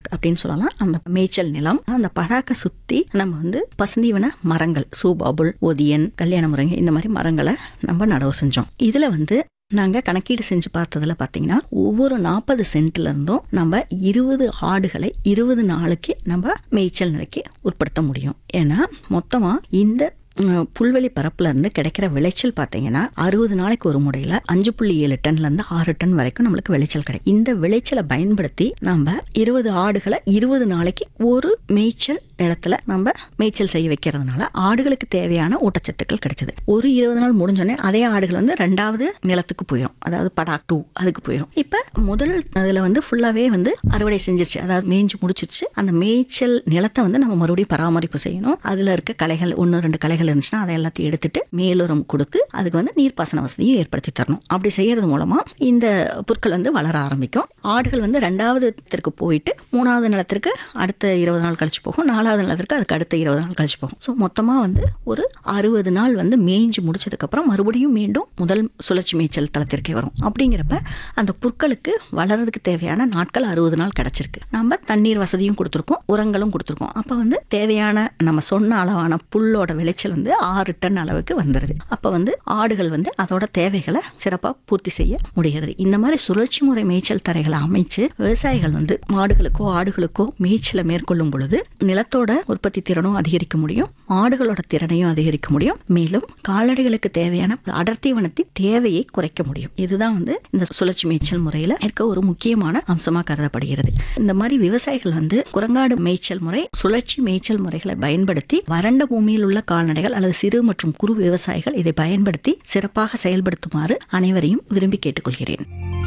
அப்படின்னு சொல்லலாம் அந்த மேய்ச்சல் நிலம் அந்த படாக்க சுத்தி நம்ம வந்து பசுந்தீவன மரங்கள் சூபாபுல் ஒதியன் கல்யாண முருங்கை இந்த மாதிரி மரங்களை நம்ம நடவு செஞ்சோம் இதுல வந்து நாங்கள் கணக்கீடு செஞ்சு பார்த்ததுல பார்த்தீங்கன்னா ஒவ்வொரு நாற்பது சென்ட்ல இருந்தும் நம்ம இருபது ஆடுகளை இருபது நாளைக்கு நம்ம மேய்ச்சல் நிலைக்கு உட்படுத்த முடியும் ஏன்னா மொத்தமாக இந்த ம், புல்வெளி பரப்புல இருந்து கிடைக்கிற விளைச்சல் பார்த்தீங்கன்னா அறுபது நாளைக்கு ஒரு முறையில் அஞ்சு புள்ளி ஏழு டன்ல இருந்து ஆறு டன் வரைக்கும் நம்மளுக்கு விளைச்சல் கிடைக்கும் இந்த விளைச்சலை பயன்படுத்தி நம்ம இருபது ஆடுகளை இருபது நாளைக்கு ஒரு மேய்ச்சல் இடத்துல நம்ம மேய்ச்சல் செய்ய வைக்கிறதுனால ஆடுகளுக்கு தேவையான ஊட்டச்சத்துக்கள் கிடைச்சது ஒரு இருபது நாள் முடிஞ்சோடனே அதே ஆடுகள் வந்து ரெண்டாவது நிலத்துக்கு போயிடும் அதாவது படாக் டூ அதுக்கு போயிடும் இப்போ முதல் அதில் வந்து ஃபுல்லாகவே வந்து அறுவடை செஞ்சிருச்சு அதாவது மேய்ஞ்சு முடிச்சிருச்சு அந்த மேய்ச்சல் நிலத்தை வந்து நம்ம மறுபடியும் பராமரிப்பு செய்யணும் அதில் இருக்க களைகள் ஒன்று ரெண்டு களைகள் இருந்துச்சுன்னா அதை எல்லாத்தையும் எடுத்துட்டு மேலுரம் கொடுத்து அதுக்கு வந்து நீர்ப்பாசன வசதியும் ஏற்படுத்தி தரணும் அப்படி செய்யறது மூலமா இந்த புற்கள் வந்து வளர ஆரம்பிக்கும் ஆடுகள் வந்து ரெண்டாவது இடத்திற்கு போயிட்டு மூணாவது நிலத்திற்கு அடுத்த இருபது நாள் கழிச்சு போகும் நாலாவது நிலத்திற்கு அதுக்கு அடுத்த இருபது நாள் கழிச்சு போகும் ஸோ மொத்தமாக வந்து ஒரு அறுபது நாள் வந்து மேய்ஞ்சு முடிச்சதுக்கப்புறம் மறுபடியும் மீண்டும் முதல் சுழற்சி மேய்ச்சல் தளத்திற்கே வரும் அப்படிங்கிறப்ப அந்த புற்களுக்கு வளர்றதுக்கு தேவையான நாட்கள் அறுபது நாள் கிடைச்சிருக்கு நம்ம தண்ணீர் வசதியும் கொடுத்துருக்கோம் உரங்களும் கொடுத்துருக்கோம் அப்போ வந்து தேவையான நம்ம சொன்ன அளவான புல்லோட விளைச்சல் வந்து ஆறு டன் அளவுக்கு வந்துடுது அப்போ வந்து ஆடுகள் வந்து அதோட தேவைகளை சிறப்பாக பூர்த்தி செய்ய முடிகிறது இந்த மாதிரி சுழற்சி முறை மேய்ச்சல் தரைகளை அமைச்சு விவசாயிகள் வந்து மாடுகளுக்கோ ஆடுகளுக்கோ மேய்ச்சலை மேற்கொள்ளும் பொழுது நிலத்தோட உற்பத்தி திறனும் அதிகரிக்க முடியும் மாடுகளோட திறனையும் அதிகரிக்க முடியும் மேலும் கால்நடைகளுக்கு தேவையான அடர்த்தி வனத்தின் தேவையை குறைக்க முடியும் இதுதான் வந்து இந்த சுழற்சி மேய்ச்சல் முறையில இருக்க ஒரு முக்கியமான அம்சமா கருதப்படுகிறது இந்த மாதிரி விவசாயிகள் வந்து குரங்காடு மேய்ச்சல் முறை சுழற்சி மேய்ச்சல் முறைகளை பயன்படுத்தி வறண்ட பூமியில் உள்ள கால்நடைகள் அல்லது சிறு மற்றும் குறு விவசாயிகள் இதை பயன்படுத்தி சிறப்பாக செயல்படுத்துமாறு அனைவரையும் விரும்பி கேட்டுக்கொள்கிறேன்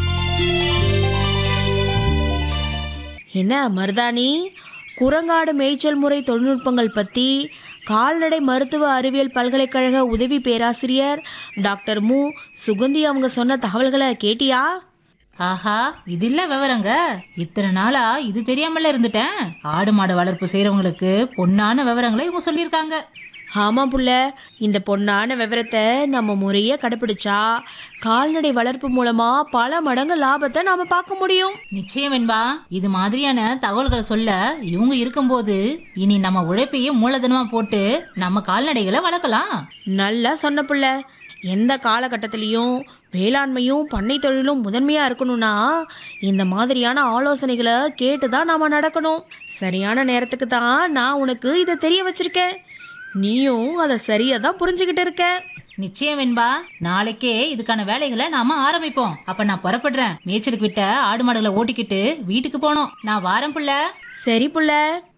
என்ன மருதாணி குரங்காடு மேய்ச்சல் முறை தொழில்நுட்பங்கள் பற்றி கால்நடை மருத்துவ அறிவியல் பல்கலைக்கழக உதவி பேராசிரியர் டாக்டர் மு சுகந்தி அவங்க சொன்ன தகவல்களை கேட்டியா ஆஹா இது இல்ல விவரங்க இத்தனை நாளா இது தெரியாமல இருந்துட்டேன் ஆடு மாடு வளர்ப்பு செய்யறவங்களுக்கு பொன்னான விவரங்களை இவங்க சொல்லியிருக்காங்க ஆமாம் புள்ள இந்த பொண்ணான விவரத்தை நம்ம முறையே கடைப்பிடிச்சா கால்நடை வளர்ப்பு மூலமாக பல மடங்கு லாபத்தை நாம் பார்க்க முடியும் நிச்சயம் என்பா இது மாதிரியான தகவல்களை சொல்ல இவங்க இருக்கும்போது இனி நம்ம உழைப்பையே மூலதனமா போட்டு நம்ம கால்நடைகளை வளர்க்கலாம் நல்லா சொன்ன புள்ள எந்த காலகட்டத்திலையும் வேளாண்மையும் பண்ணை தொழிலும் முதன்மையாக இருக்கணும்னா இந்த மாதிரியான ஆலோசனைகளை கேட்டு தான் நாம் நடக்கணும் சரியான நேரத்துக்கு தான் நான் உனக்கு இதை தெரிய வச்சிருக்கேன் நீயும் அதை சரியாக தான் புரிஞ்சுக்கிட்டு இருக்க நிச்சயம் என்பா நாளைக்கே இதுக்கான வேலைகளை நாம ஆரம்பிப்போம் அப்ப நான் புறப்படுறேன் மேய்ச்சலுக்கு விட்ட ஆடு மாடுகளை ஓட்டிக்கிட்டு வீட்டுக்கு போனோம் நான் வாரம் புள்ள சரி புள்ள